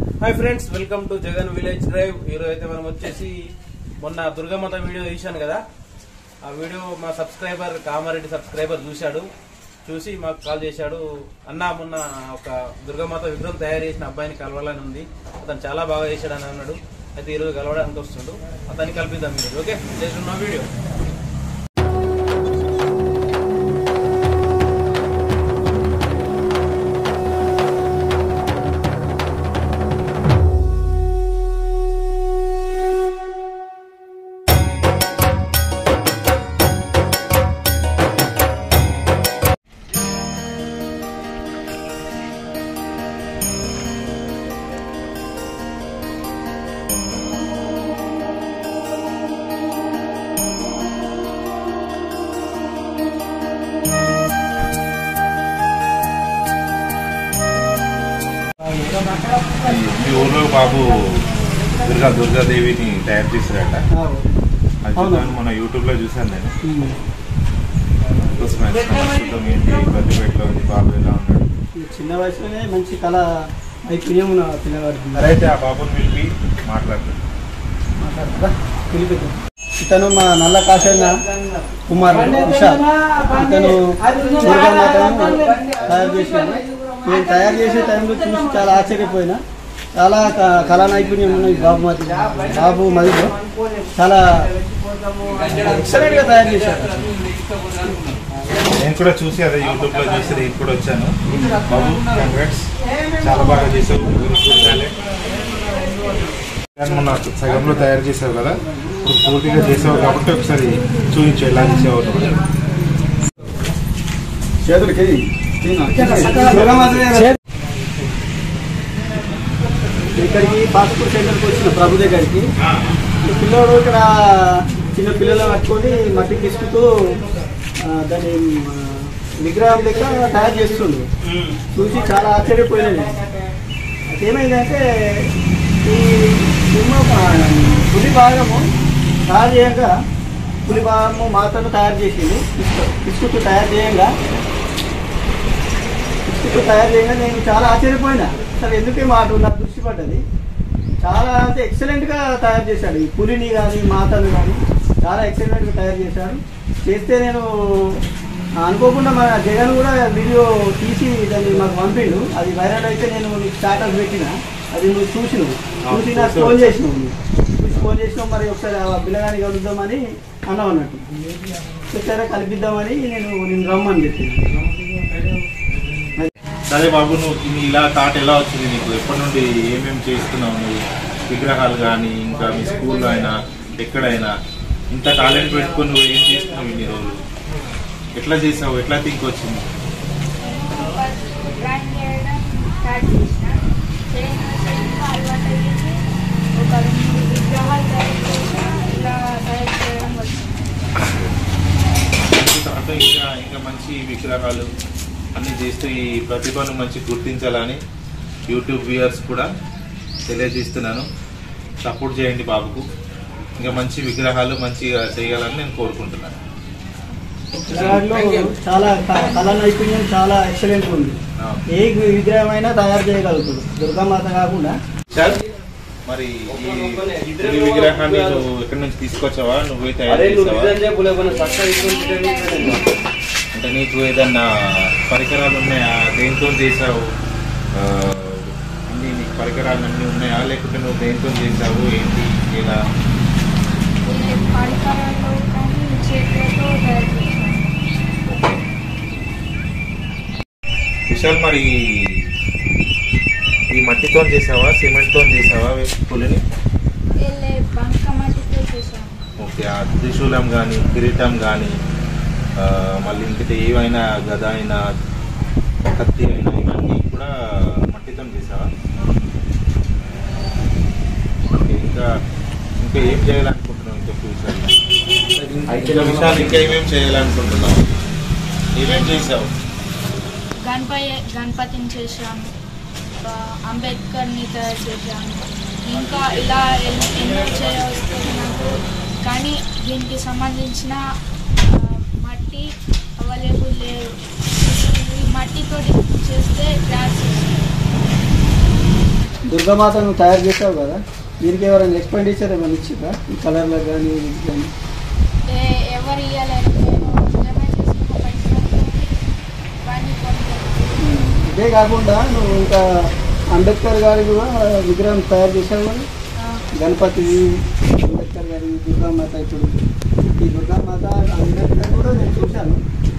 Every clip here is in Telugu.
Hi friends welcome to Jagan village drive ఈరోజు అయితే మనం వచ్చేసి మొన్న దుర్గమాత వీడియో తీశాను కదా ఆ వీడియో మా సబ్స్క్రైబర్ కామారెడ్డి సబ్స్క్రైబర్ చూశాడు చూసి మాకు కాల్ చేశాడు అన్న మొన్న ఒక దుర్గమాత విగ్రహం తయారు చేసిన అబ్బాయిని కలవాలని ఉంది అతను చాలా బాగా చేశాడు అని అన్నాడు అయితే ఈరోజు కలవడానికి వస్తుండు అతన్ని కల్పిద్దాం మీరు ఓకే చేస్తున్న వీడియో ఈ- మీ ఊర్లో బాబు దుర్గా దుర్గాదేవిని తయారు చేశారట అది చూసాను మన యూట్యూబ్ లో చూసాను నేను అందుకోసమే వచ్చిన. ప్రస్తుతం ఏంటి ప్రతిపేటలో ఉంది బాబు ఎలా ఉన్నాడు చిన్న వయసులోనే మంచి కళ నైపుణ్యం ఉన్న పిల్లవాడు సరే అయితే ఆ బాబుని పిలిపి మాట్లాడతాను మాట్లాడతారా పిలిపిద్దాం. ఇతను మా నల్ల కాశన్న కుమార్ ఉషా ఇతను దుర్గామాతను తయారు చేసినాను నేను తయారు చేసే టైంలో చూసి చాలా ఆశ్చర్యపోయినా చాలా క- కళా నైపుణ్యం ఉన్న ఈ బాబు మతి బాబు మదిలో చాలా ఎక్సలెంట్ గా తయారు చేశారు నేను కూడా చూసి అదే యూట్యూబ్ లో చూసి నేను కూడా వచ్చాను బాబు కంగ్రాట్స్ చాలా బాగా చేసావు చూడాలి. మొన్న సగంలో తయారు చేసావు కదా ఇప్పుడు పూర్తిగా చేసావు కాబట్టి ఒకసారి చూపించు ఎలా చేసావు నువ్వు. చేతులకి ఇక్కడికి పాస్పోర్ట్ సెంటర్కి వచ్చిన ప్రభు దగ్గరికి ఈ పిల్లోడు ఇక్కడ చిన్న పిల్లలు పట్టుకొని మట్టి తీసుకుతూ ఆ, దాన్ని ఆ, విగ్రహం లెక్క తయారు చేస్తుండు చూసి చాలా ఆశ్చర్యపోయినది ఏమైందంటే ఈ సినిమా పులి భాగము తయారు చేయగా పులి భాగము మాతను తయారు చేసింది బిస్కుట్ తయారు చేయంగా బిస్కుట్ తయారు చేయగా నేను చాలా ఆశ్చర్యపోయినా అసలు ఎందుకే మాట నాకు దృష్టి పడ్డది చాలా అంటే ఎక్సలెంట్గా తయారు చేశాడు ఈ పులిని కానీ మాతను కానీ చాలా ఎక్సలెంట్గా తయారు చేశాడు చేస్తే నేను అనుకోకుండా మన జగన్ కూడా వీడియో తీసి దాన్ని మాకు పంపిండు అది వైరల్ అయితే నేను నీకు స్టాటస్ పెట్టిన అది నువ్వు చూసినావు చూసి నాకు ఫోన్ చేసినావు నువ్వు. చూసి ఫోన్ చేసినావు మరి ఒకసారి ఆ పిల్లగాని కలుద్దామని అన్నావు అన్నట్టు సరే కల్పిద్దామని నేను నేను రమ్మని చెప్పాను సరే బాబు నువ్వు నీ ఇలా థాట్ ఎలా వచ్చింది నీకు ఎప్పటి నుండి ఏమేమి చేస్తున్నావు నువ్వు విగ్రహాలు కానీ ఇంకా మీ స్కూల్లో అయినా ఎక్కడైనా ఇంత టాలెంట్ పెట్టుకొని నువ్వు ఏం చేస్తున్నావు ఇన్ని రోజులు ఎట్లా చేసావు ఎట్లా థింక్ వచ్చింది డ్రాయింగ్ చేయడం స్టార్ట్ చేసిన చేయడం చేయడం అలవాటు అయ్యింది ఒక రెండు మూడు విగ్రహాలు తయారు చేసిన ఇలా తయారు చేయడం వచ్చింది తర్వాత ఇంకా ఇంకా మంచి విగ్రహాలు అన్ని చేస్తూ ఈ ప్రతిభను మంచి గుర్తించాలని యూట్యూబ్ వ్యూయర్స్ కూడా తెలియజేస్తున్నాను సపోర్ట్ చేయండి బాబుకు ఇంకా మంచి విగ్రహాలు మంచిగా చేయాలని నేను కోరుకుంటున్నాను పిల్లగాడిలో చాలా క- కళా నైపుణ్యం చాలా ఎక్సలెంట్ ఉంది ఆ. ఏ విగ్రహం అయినా తయారు చేయగలుగుతాడు దుర్గామాత కాకుండా చల్ మరి ఈ ఈ విగ్రహాన్ని నువ్వు ఎక్కడి నుంచి తీసుకొచ్చావా నువ్వే తయారు చేసావా అంటే నీకు ఏదన్నా పరికరాలు ఉన్నాయా దేంతో చేసావు ఆ, అన్ని నీకు పరికరాలు అన్నీ ఉన్నాయా లేకపోతే నువ్వు దేంతో చేసావు ఏంటి ఇలా నేను పరికరాలు కానీ చేతులతో తయారు చేశాను విశాల్ మరి ఈ మట్టితో చేసావా సిమెంట్తో చేసావా పులిని వెళ్ళే బంక మట్టితో చేశాను ఓకే ఆ త్రిశూలం కానీ కిరీటం కానీ మళ్ళీ ఇంకటి ఏవైనా గద అయినా కత్తి అయినా ఇవన్నీ కూడా మట్టితో చేసావా ఓకే ఇంకా ఇంకా ఏం చేయాలనుకుంటున్నావు ఇంకా ఫ్యూచర్లో ఇంకా విషయాలు ఇంకా ఏమేమి చేయాలనుకుంటున్నావు ఏమేం చేసావు గణపతి గణపతిని చేశాను ఆ, అంబేద్కర్ని తయారు చేశాను ఇంకా ఇలా ఎన్- ఎన్నో చేయవస్తుంది నాకు కానీ దీనికి సంబంధించిన ఆ, మట్టి అవైలబుల్ లేవు ఈ మట్టితో చేస్తే గ్రాస్ దుర్గామాతను తయారు చేసావు కదా దీనికి ఎవరైనా ఎక్స్పెండిచర్ ఏమైనా ఇచ్చిరా ఈ కలర్లకు కానీ వీటికి కానీ ఏ- ఎవరు ఇవ్వలేరు నేను నిజమే చేసుకున్న పైసలతో వాడిని కొనుక్కోను. ఇదే కాకుండా నువ్వు ఇంకా అంబేద్కర్ గారి కూడా విగ్రహం తయారు చేసావు కదా ఆ, గణపతి అంబేద్కర్ గారి దుర్గామాత ఇప్పుడు ఈ దుర్గామాత అంబేద్కర్ కూడా నేను చూశాను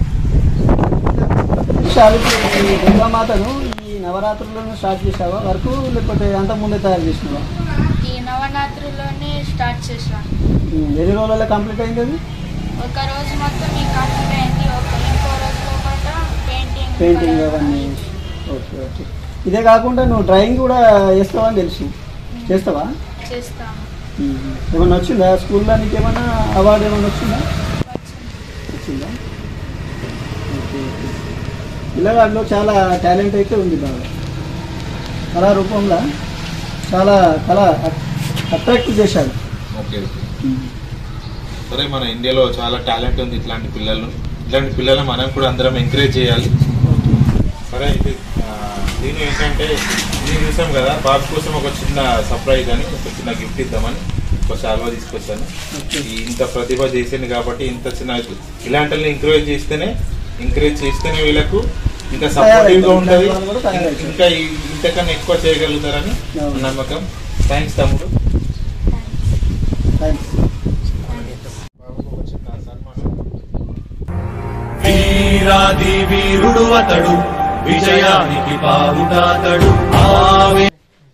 విషయాలు ఇప్పుడు ఈ దుర్గామాతను ఈ నవరాత్రులను స్టార్ట్ చేసావా వరకు లేకపోతే అంత ముందే తయారు చేసినావా ఈ నవరాత్రిలోనే స్టార్ట్ చేసాను ఉమ్, ఎన్ని రోజుల్లో కంప్లీట్ అయింది అది ఒక రోజు మొత్తం ఈ కంప్లీట్ అయింది ఒక ఇంకో రోజులో పాటు పెయింటింగ్ పెయింటింగ్ కలర్ అవన్నీ ఓకే ఓకే ఇదే కాకుండా నువ్వు డ్రాయింగ్ కూడా వేస్తావని తెలుసు చేస్తావా చేస్తాను ఉమ్. ఏమన్నా వచ్చిందా స్కూల్లో నీకు ఏమన్నా అవార్డు ఏమన్నా వచ్చిందా వచ్చింది వచ్చిందా ఓకే ఓకే పిల్లగాడిలో చాలా టాలెంట్ అయితే ఉంది బాగా కళా రూపంలో చాలా కళ అట్రాక్ట్ చేశాడు ఓకే ఓకే సరే మన ఇండియాలో చాలా టాలెంట్ ఉంది ఇట్లాంటి పిల్లలు ఇట్లాంటి పిల్లలు మనం కూడా అందరం ఎంకరేజ్ చేయాలి సరే ఇది ఆ, దీని ఏంటంటే ఇది చూసాం కదా బాబు కోసం ఒక చిన్న సర్ప్రైజ్ అని ఒక చిన్న గిఫ్ట్ ఇద్దామని ఒక శాల్వా తీసుకొచ్చాను ఓకే ఈ ఇంత ప్రతిభ చేసింది కాబట్టి ఇంత చిన్న ఇలాంటి ఎంకరేజ్ చేస్తేనే ఎంకరేజ్ చేస్తేనే వీళ్ళకు ఇంకా సపోర్టివ్ గా ఉంటది వాళ్ళు కూడా తయారవుతారు. ఇంకా ఈ- ఇంతకన్నా ఎక్కువ చేయగలుగుతారని అవును. నమ్మకం థ్యాంక్స్ తమ్ముడు థ్యాంక్స్ బాబుకు ఒక చిన్న సన్మానం వీరాది వీరుడు అతడు విజయానికి పావుటాతడు ఆవే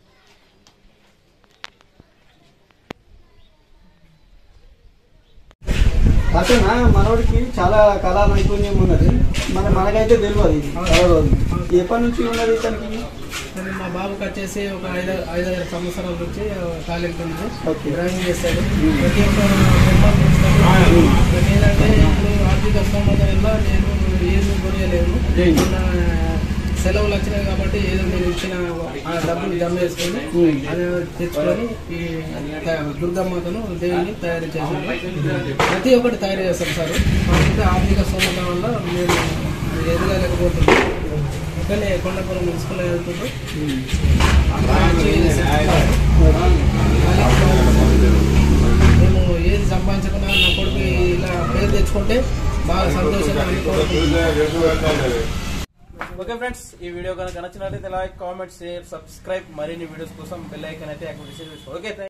అతనా మనోడికి చాలా కళా నైపుణ్యం ఉన్నది మన మనకైతే తెలియదు ఇది చాలా రోజులు ఎప్పటి నుంచి ఉన్నది ఇతనికి మరి మా బాబుకి వచ్చేసి ఒక ఐదు ఐదారు సంవత్సరాల నుంచి టాలెంట్ ఉంది ఓకే. డ్రాయింగ్ చేస్తాడు ప్రతి ఒక్క బొమ్మలు గీస్తాడు. ప్రతి ఏంటంటే ఇప్పుడు ఆర్థిక స్తోమత వల్ల నేను ఏది కొనియలేను మొన్న సెలవులు వచ్చినాయి కాబట్టి ఏదో నేను ఇచ్చిన ఆ డబ్బులు జమ చేసుకొని అది తెచ్చుకొని ఈ త- దుర్గమ్మతను దేవుని తయారు చేశాను ప్రతి ఒక్కటి తయారు చేస్తాం సార్ కాకపోతే ఆర్థిక స్తోమత వల్ల మేము ఎదగలేకపోతున్నాం కానీ కొండపురం మున్సిపల్ వెళ్తుండ్రు మేము ఏది సంపాదించకుండా నా కొడుకు ఇలా పేరు తెచ్చుకుంటే బాగా సంతోషంగా అనుకోవాలి ఓకే ఫ్రెండ్స్ ఈ వీడియో కనుక నచ్చినట్లయితే లైక్ కామెంట్ షేర్ సబ్స్క్రైబ్ మరిన్ని వీడియోస్ కోసం బెల్ ఐకాన్ అయితే యాక్టివేట్ చేసి ఓకే